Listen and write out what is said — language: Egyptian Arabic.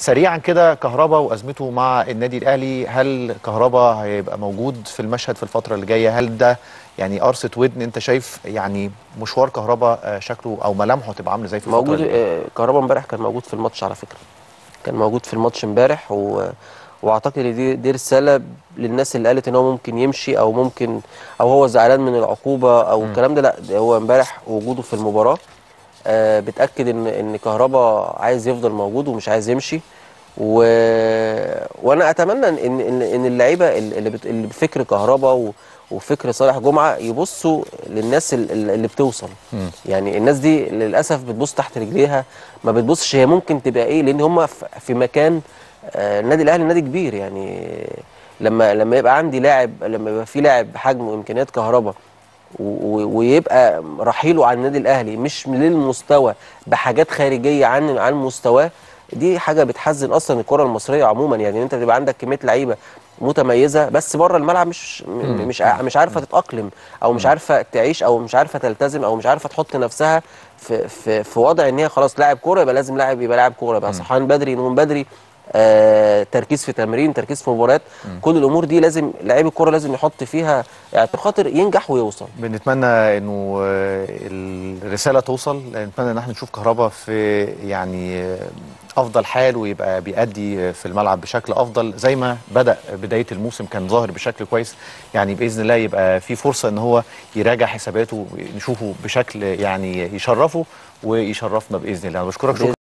سريعا كده كهربا وازمته مع النادي الاهلي هل كهربا هيبقى موجود في المشهد في الفتره اللي جايه هل ده يعني قرصه ودن انت شايف يعني مشوار كهربا آه، شكله او ملامحه تبقى عامله ازاي في الفتره موجود اللي جايه آه، كهربا امبارح كان موجود في الماتش على فكره كان موجود في الماتش امبارح و... واعتقد ان دي دي رساله للناس اللي قالت ان هو ممكن يمشي او ممكن او هو زعلان من العقوبه او الكلام ده لا ده هو امبارح وجوده في المباراه آه بتاكد ان ان كهربا عايز يفضل موجود ومش عايز يمشي و... وانا اتمنى ان ان ان اللعيبه اللي بت... اللي بفكر كهربا و... وفكر صالح جمعه يبصوا للناس ال- ال- اللي بتوصل مم. يعني الناس دي للاسف بتبص تحت رجليها ما بتبصش هي ممكن تبقى ايه لان هم في في مكان آه، النادي الاهلي نادي كبير يعني لما لما يبقى عندي لاعب لما يبقى في لاعب بحجم وامكانيات كهربا و- و- ويبقى رحيله عن النادي الاهلي مش للمستوى بحاجات خارجيه عن عن مستواه دي حاجه بتحزن اصلا الكره المصريه عموما يعني انت تبقى عندك كميه لعيبه متميزه بس بره الملعب مش م- مش ع- مش عارفه تتاقلم او مش عارفه تعيش او مش عارفه تلتزم او مش عارفه تحط نفسها في في في وضع ان هي خلاص لاعب كوره يبقى لازم لاعب يبقى لاعب كوره يبقى صحيان بدري نوم بدري آه، تركيز في تمرين تركيز في مباريات كل الامور دي لازم لعيب الكوره لازم يحط فيها يعني خاطر ينجح ويوصل بنتمنى انه آه، الرساله توصل نتمنى ان احنا نشوف كهربا في يعني آه، افضل حال ويبقى بيأدي في الملعب بشكل افضل زي ما بدا بدايه الموسم كان ظاهر بشكل كويس يعني باذن الله يبقى في فرصه ان هو يراجع حساباته نشوفه بشكل يعني يشرفه ويشرفنا باذن الله أنا بشكرك شكرا